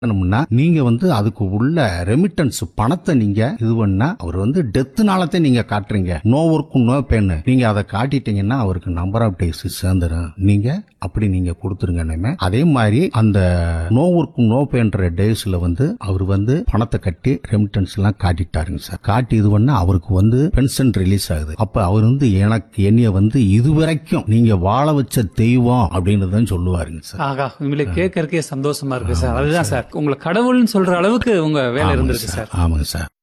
பண்ணணும்னா நீங்க வந்து அதுக்கு உள்ள ரெமிட்டன்ஸ் பணத்தை நீங்க இது பண்ணா அவர் வந்து டெத் நாளத்தை நீங்க காட்டுறீங்க நோ ஒர்க் நோ பென் நீங்க அதை காட்டிட்டீங்கன்னா அவருக்கு நம்பர் ஆஃப் டேஸ் சேர்ந்துடும் நீங்க அப்படி நீங்க கொடுத்துருங்க இனிமே. அதே மாதிரி அந்த நோ ஒர்க் நோ பென்ற டேஸ்ல வந்து அவர் வந்து பணத்தை கட்டி ரெமிட்டன்ஸ் எல்லாம் காட்டிட்டாருங்க சார் காட்டி இது பண்ணா அவருக்கு வந்து பென்ஷன் ரிலீஸ் ஆகுது அப்ப அவர் வந்து எனக்கு என்னைய வந்து இதுவரைக்கும் நீங்க வாழ வச்ச தெய்வம் அப்படின்னு தான் சொல்லுவாருங்க சார் ஆகா உங்களை கேட்கறக்கே சந்தோஷமா இருக்கு சார் அதுதான் சார் உங்களை கடவுள்னு சொல்ற அளவுக்கு உங்க வேலை ஆமாங்க இருந்திருக்கு சார் சார் ஆமாங்க சார்